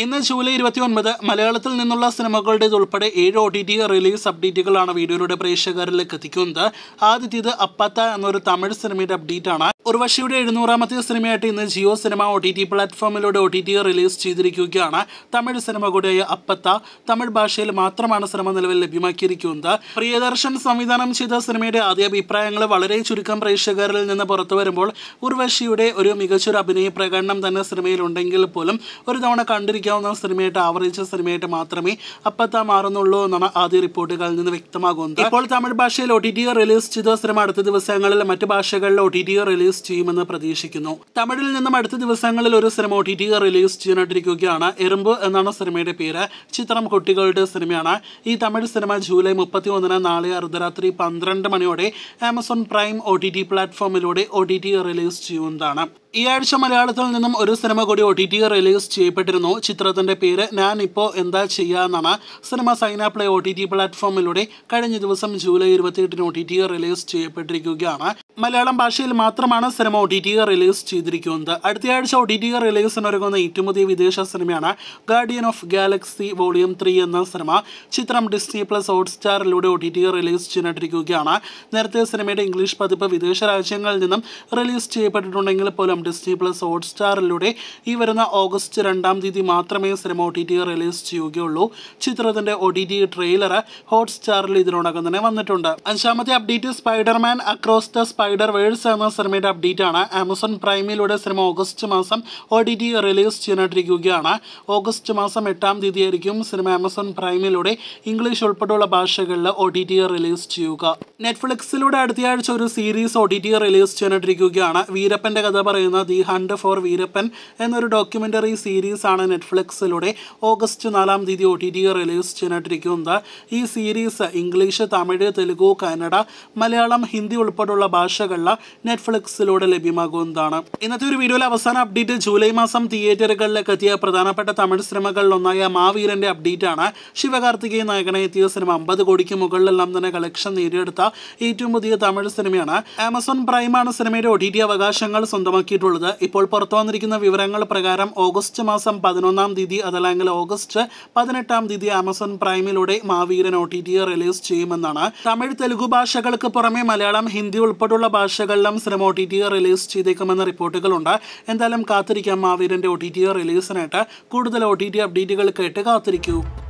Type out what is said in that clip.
ഇന്ന് ജൂലൈ ഇരുപത്തി ഒൻപത് മലയാളത്തിൽ നിന്നുള്ള സിനിമകളുടേത് ഉൾപ്പെടെ ഏഴ് ഒ ടി ടി റിലീസ് അപ്ഡേറ്റുകളാണ് വീഡിയോയിലൂടെ പ്രേക്ഷകരിലേക്ക് എത്തിക്കുന്നത് ആദ്യത്തേത് അപ്പത്ത എന്നൊരു തമിഴ് സിനിമയുടെ അപ്ഡേറ്റ് ആണ് ഉർവശിയുടെ എഴുന്നൂറാമത്തെ സിനിമയായിട്ട് ഇന്ന് Jio cinema O T T പ്ലാറ്റ്ഫോമിലൂടെ ഒ ടി ടി റിലീസ് ചെയ്തിരിക്കുകയാണ് തമിഴ് സിനിമ കൂടിയായ അപ്പത്ത തമിഴ് ഭാഷയിൽ മാത്രമാണ് സിനിമ നിലവിൽ ലഭ്യമാക്കിയിരിക്കുന്നത് പ്രിയദർശൻ സംവിധാനം ചെയ്ത സിനിമയുടെ ആദ്യ അഭിപ്രായങ്ങൾ വളരെ ചുരുക്കം പ്രേക്ഷകരിൽ നിന്ന് പുറത്തു വരുമ്പോൾ ഉർവശിയുടെ ഒരു മികച്ചൊരു അഭിനയ പ്രകടനം തന്നെ സിനിമയിൽ ഉണ്ടെങ്കിൽ പോലും ഒരു തവണ കണ്ടിരിക്കാവുന്ന സിനിമയായിട്ട് ആവറേജ് സിനിമയായിട്ട് മാത്രമേ അപ്പത്ത മാറുന്നുള്ളൂ എന്നാണ് ആദ്യ റിപ്പോർട്ടുകളിൽ നിന്ന് വ്യക്തമാകുന്നത് ഇപ്പോൾ തമിഴ് ഭാഷയിൽ ഒ ടി ടി റിലീസ് ചെയ്ത സിനിമ അടുത്ത ദിവസങ്ങളിൽ മറ്റ് ഭാഷകളിൽ ഒ ടി ടി റിലീസ് ചെയ്യുമെന്ന് പ്രതീക്ഷിക്കുന്നു തമിഴിൽ നിന്നും അടുത്ത ദിവസങ്ങളിൽ ഒരു cinema O T T release ചെയ്യാനായിട്ടിരിക്കുകയാണ് എറുമ്പ് എന്നാണ് സിനിമയുടെ പേര് ചിത്രം കുട്ടികളുടെ സിനിമയാണ് ഈ തമിഴ് സിനിമ ജൂലൈ മുപ്പത്തി ഒന്നിന് നാളെ അർദ്ധരാത്രി പന്ത്രണ്ട് മണിയോടെ Amazon prime O T T പ്ലാറ്റ്ഫോമിലൂടെ ഒ ടി ടി റിലീസ് ചെയ്യുന്നതാണ് ഈ ആഴ്ച മലയാളത്തിൽ നിന്നും ഒരു സിനിമ കൂടി ഒ ടി ടി റിലീസ് ചെയ്യപ്പെട്ടിരുന്നു ചിത്രത്തിന്റെ പേര് ഞാൻ ഇപ്പോൾ എന്താ ചെയ്യാന്നാണ് cinema Saina play O T T പ്ലാറ്റ്ഫോമിലൂടെ കഴിഞ്ഞ ദിവസം ജൂലൈ ഇരുപത്തിയെട്ടിന് ഒ ടി ടി റിലീസ് ചെയ്യപ്പെട്ടിരിക്കുകയാണ് മലയാളം ഭാഷയിൽ മാത്രമാണ് cinema O T T release ചെയ്തിരിക്കുന്നത് അടുത്തയാഴ്ച ഒ ടി ടി റിലീസിന് ഒരുങ്ങുന്ന ഏറ്റവും പുതിയ വിദേശ സിനിമയാണ് Guardian of Galaxy volume three എന്ന സിനിമ ചിത്രം ഡിസ്നി പ്ലസ് ഹോട്ട്സ്റ്റാറിലൂടെ ഒ ടി ടി റിലീസ് ചെയ്യാനിട്ടിരിക്കുകയാണ് നേരത്തെ സിനിമയുടെ ഇംഗ്ലീഷ് പതിപ്പ് വിദേശ രാജ്യങ്ങളിൽ നിന്നും റിലീസ് ചെയ്യപ്പെട്ടിട്ടുണ്ടെങ്കിൽ പോലും ഡിസ്നി പ്ലസ് ഹോട്ട്സ്റ്റാറിലൂടെ ഈ വരുന്ന ഓഗസ്റ്റ് രണ്ടാം തീയതി മാത്രമേ cinema O T T release ചെയ്യുകയുള്ളൂ ചിത്രത്തിന്റെ ഒ ടി ടി ട്രെയിലർ ഹോട്ട്സ്റ്റാറിൽ ഇതിനോടകം തന്നെ വന്നിട്ടുണ്ട് അഞ്ചാമത്തെ update Spiderman across the Spider verse എന്ന സിനിമയുടെ അപ്ഡേറ്റ് ആണ് ആമസോൺ പ്രൈമിലൂടെ സിനിമ ഓഗസ്റ്റ് മാസം ഒ ടി ടി റിലീസ് ചെയ്യാനായിട്ടിരിക്കുകയാണ് ഓഗസ്റ്റ് മാസം എട്ടാം തീയതി ആയിരിക്കും സിനിമ ആമസോൺ പ്രൈമിലൂടെ ഇംഗ്ലീഷ് ഉൾപ്പെടെയുള്ള ഭാഷകളിൽ ഒ ടി ടി റിലീസ് ചെയ്യുക നെറ്റ്ഫ്ലിക്സിലൂടെ അടുത്തയാഴ്ച ഒരു series O T T release ചെയ്യാനായിട്ടിരിക്കുകയാണ് വീരപ്പന്റെ കഥ പറയുന്ന ദി ഹണ്ട് ഫോർ വീരപ്പൻ എന്നൊരു ഡോക്യുമെന്ററി സീരീസ് ആണ് നെറ്റ്ഫ്ലിക്സിലൂടെ ഓഗസ്റ്റ് നാലാം തീയതി ഒ ടി ടി റിലീസ് ചെയ്യാനായിട്ടിരിക്കുന്നത് ഈ സീരീസ് ഇംഗ്ലീഷ് തമിഴ് തെലുഗു കന്നഡ മലയാളം ഹിന്ദി ഉൾപ്പെടെയുള്ള ഭാഷകളിൽ നെറ്റ്ഫ്ലിക്സിലൂടെ ലഭ്യമാകുന്നതാണ് ഇന്നത്തെ ഒരു വീഡിയോയിലെ അവസാന അപ്ഡേറ്റ് ജൂലൈ മാസം തിയേറ്ററുകളിലേക്ക് എത്തിയ പ്രധാനപ്പെട്ട തമിഴ് സിനിമകളിൽ ഒന്നായ മാവീരന്റെ അപ്ഡേറ്റ് ആണ് ശിവകാർത്തികേയൻ നായകനെ എത്തിയ സിനിമ അമ്പത് കോടിക്ക് മുകളിലെല്ലാം തന്നെ കളക്ഷൻ നേടിയെടുത്ത ഏറ്റവും പുതിയ തമിഴ് സിനിമയാണ് ആമസോൺ പ്രൈമാണ് സിനിമയുടെ ഒ ടി ടി അവകാശങ്ങൾ സ്വന്തമാക്കിയിട്ടുള്ളത് ഇപ്പോൾ പുറത്തു വന്നിരിക്കുന്ന വിവരങ്ങൾ പ്രകാരം ഓഗസ്റ്റ് മാസം പതിനൊന്നാം തീയതി അതല്ലെങ്കിൽ ഓഗസ്റ്റ് പതിനെട്ടാം തീയതി ആമസോൺ പ്രൈമിലൂടെ Maaveeran O T T release ചെയ്യുമെന്നാണ് തമിഴ് തെലുഗു ഭാഷകൾക്ക് പുറമെ മലയാളം ഹിന്ദി ഉൾപ്പെടെയുള്ള ഭാഷകളിലും cinema O T T release ചെയ്തേക്കുമെന്ന റിപ്പോർട്ടുകളുണ്ട് എന്തായാലും കാത്തിരിക്കാം മാവീരന്റെ ഒ ടി ടി റിലീസിനായിട്ട് കൂടുതൽ ഒ ടി ടി അപ്ഡേറ്റുകൾ കേട്ട് കാത്തിരിക്കൂ